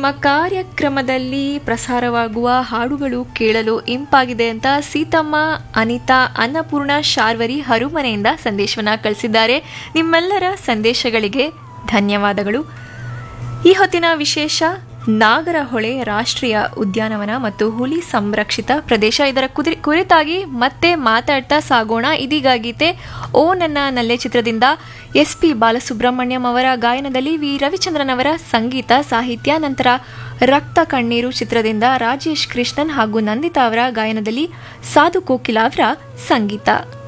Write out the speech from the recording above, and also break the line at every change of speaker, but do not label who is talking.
ನಮ್ಮ ಕಾರ್ಯಕ್ರಮದಲ್ಲಿ ಪ್ರಸಾರವಾಗುವ ಹಾಡುಗಳು ಕೇಳಲು ಇಂಪಾಗಿದೆ ಅಂತ ಸೀತಮ್ಮ ಅನಿತಾ ಅನ್ನಪೂರ್ಣ ಶಾರ್ವರಿ ಹರುಮನೆಯಿಂದ ಸಂದೇಶವನ್ನ ಕಳಿಸಿದ್ದಾರೆ ನಿಮ್ಮೆಲ್ಲರ ಸಂದೇಶಗಳಿಗೆ ಧನ್ಯವಾದಗಳು ಈ ಹೊತ್ತಿನ ವಿಶೇಷ ನಾಗರಹೊಳೆ ರಾಷ್ಟ್ರೀಯ ಉದ್ಯಾನವನ ಮತ್ತು ಹುಲಿ ಸಂರಕ್ಷಿತ ಪ್ರದೇಶ ಇದರ ಕುದಿ ಕುರಿತಾಗಿ ಮತ್ತೆ ಮಾತಾಡ್ತಾ ಸಾಗೋಣ ಇದೀಗ ಗೀತೆ ಓ ನನ್ನ ನಲ್ಲೆ ಚಿತ್ರದಿಂದ ಎಸ್ ಪಿ ಬಾಲಸುಬ್ರಹ್ಮಣ್ಯಂ ಅವರ ಗಾಯನದಲ್ಲಿ ವಿ ರವಿಚಂದ್ರನ್ ಅವರ ಸಂಗೀತ ಸಾಹಿತ್ಯ ನಂತರ ರಕ್ತ ಕಣ್ಣೀರು ಚಿತ್ರದಿಂದ ರಾಜೇಶ್ ಕೃಷ್ಣನ್ ಹಾಗೂ ನಂದಿತಾ ಅವರ ಗಾಯನದಲ್ಲಿ ಸಾಧು ಕೋಕಿಲ ಅವರ ಸಂಗೀತ